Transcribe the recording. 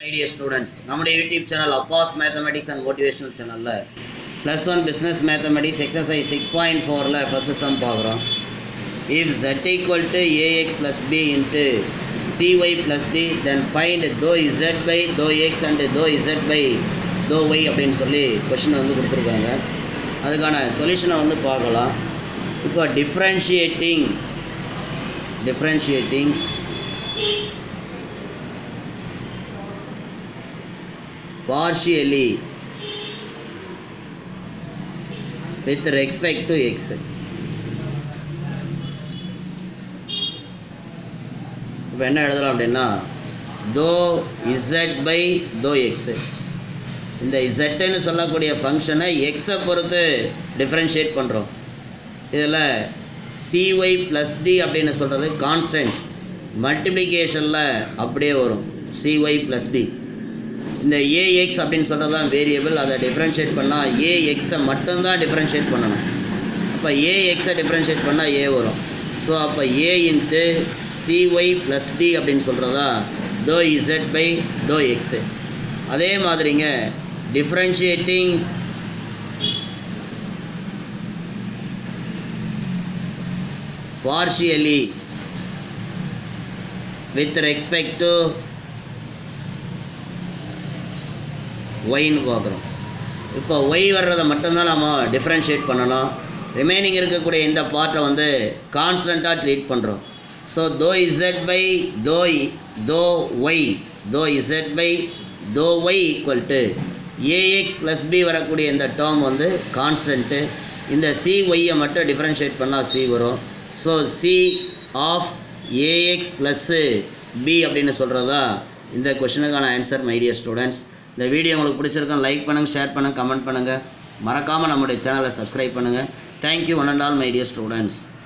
idea students நம்முடைய YouTube channel Abbas mathematics and motivational சேனலில் plus one business mathematics exercise six point ஃபோரில் first sum பார்க்குறோம் if z equal to a x plus b into c y plus d then find தோ z by தோ x and தோ z by தோ y அப்படின்னு சொல்லி question வந்து கொடுத்துருக்காங்க அதுக்கான சொல்யூஷனை வந்து பார்க்கலாம் இப்போ differentiating differentiating partially with respect to x இப்போ என்ன எழுதலாம் அப்படின்னா தோ இசட் பை தோ எக்ஸ் இந்த இசட்டுன்னு சொல்லக்கூடிய ஃபங்க்ஷனை எக்ஸை பொறுத்து டிஃப்ரென்ஷியேட் பண்ணுறோம் இதில் சிஒய் ப்ளஸ் டி அப்படின்னு சொல்கிறது கான்ஸ்டன்ட் மல்டிப்ளிகேஷனில் அப்படியே வரும் சிஒய் ப்ளஸ் டி இந்த ஏஎக்ஸ் அப்படின்னு சொல்கிறது தான் வேரியபிள் அதை டிஃப்ரென்ஷியேட் பண்ணால் ஏஎக்ஸை மட்டும்தான் டிஃப்ரென்ஷியேட் பண்ணணும் அப்போ ஏஎக்ஸை டிஃப்ரென்ஷியேட் பண்ணால் ஏ வரும் ஸோ அப்போ a into c y plus d அப்படின்னு சொல்கிறதா தோ இசட் பை தோ எக்ஸு அதே மாதிரிங்க differentiating partially with respect to ஒய்ன்னு பார்க்குறோம் இப்போ ஒய் வர்றதை மட்டும்தான் நம்ம டிஃப்ரென்ஷியேட் பண்ணணும் ரிமைனிங் இருக்கக்கூடிய இந்த பார்ட்டை வந்து கான்ஸ்டண்ட்டாக ட்ரீட் பண்ணுறோம் ஸோ தோ இசட் பை தோ தோ ஒய் தோ இசட் பை தோ y equal to a x plus b வரக்கூடிய இந்த டேர்ம் வந்து கான்ஸ்டன்ட்டு இந்த சி ஒய்யை மட்டும் டிஃப்ரென்ஷியேட் பண்ணால் சி வரும் so c of a x plus b அப்படின்னு சொல்கிறதா இந்த கொஷினுக்கான ஆன்சர் மைடியர் ஸ்டூடெண்ட்ஸ் இந்த வீடியோ உங்களுக்கு பிடிச்சிருக்கோம் லைக் பண்ணுங்கள் ஷேர் பண்ணுங்கள் கமெண்ட் பண்ணுங்கள் மறக்காமல் நம்முடைய சேனலை சப்ஸ்கிரைப் பண்ணுங்கள் thank you one and all my dear students